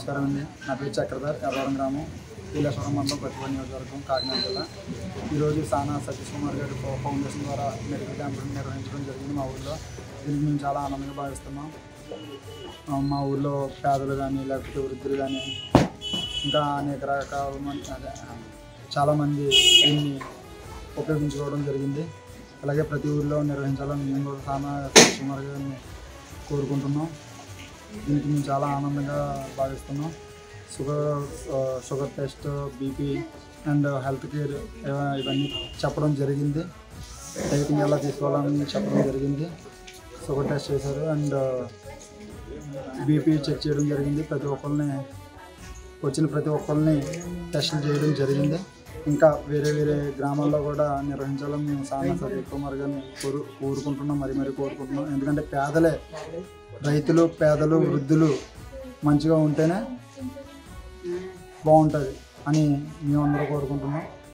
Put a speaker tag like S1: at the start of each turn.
S1: నమస్కారం అండి నా పేరు చక్రధర్ ఎర్రవరం గ్రామం కీలేశ్వరం మండలం ప్రతిభ నియోజకవర్గం కాకినాడ జిల్లా ఈరోజు సానా సతీష్ కుమార్ గారి ఫౌ- ఫౌండేషన్ ద్వారా మెడికల్ క్యాంపులు నిర్వహించడం జరిగింది మా ఊళ్ళో దీనికి మేము చాలా ఆనందంగా భావిస్తున్నాం ఆ, మా ఊళ్ళో పేదలు కానీ లేకపోతే వృద్ధులు కానీ ఇంకా అనేక రకాల మంది అదే చాలామంది దీన్ని ఉపయోగించుకోవడం జరిగింది అలాగే ప్రతి ఊళ్ళో నిర్వహించాలని మేము కూడా సానా సతీష్ కుమార్ గారిని కోరుకుంటున్నాం దీనికి మేము చాలా ఆనందంగా భావిస్తున్నాం షుగర్ ఆ, sugar test BP and health care ఇవ- ఇవన్నీ చెప్పడం జరిగింది డైటింగ్ ఎలా తీసుకోవాలని చెప్పడం జరిగింది షుగర్ టెస్ట్ చేశారు అండ్ బీపీ చెక్ చేయడం జరిగింది ప్రతి ఒక్కరిని వచ్చిన ప్రతి ఒక్కరిని టెస్టులు చేయడం జరిగింది ఇంకా వేరే వేరే గ్రామాల్లో కూడా నిర్వహించాలని మేము సానా సతీష్ కుమార్ గారిని కోరు కోరుకుంటున్నాం మరి మరి కోరుకుంటున్నాం ఎందుకంటే పేదలే రైతులు పేదలు వృద్ధులు మంచిగా ఉంటేనే బాగుంటుంది అని మేమందరూ కోరుకుంటున్నాం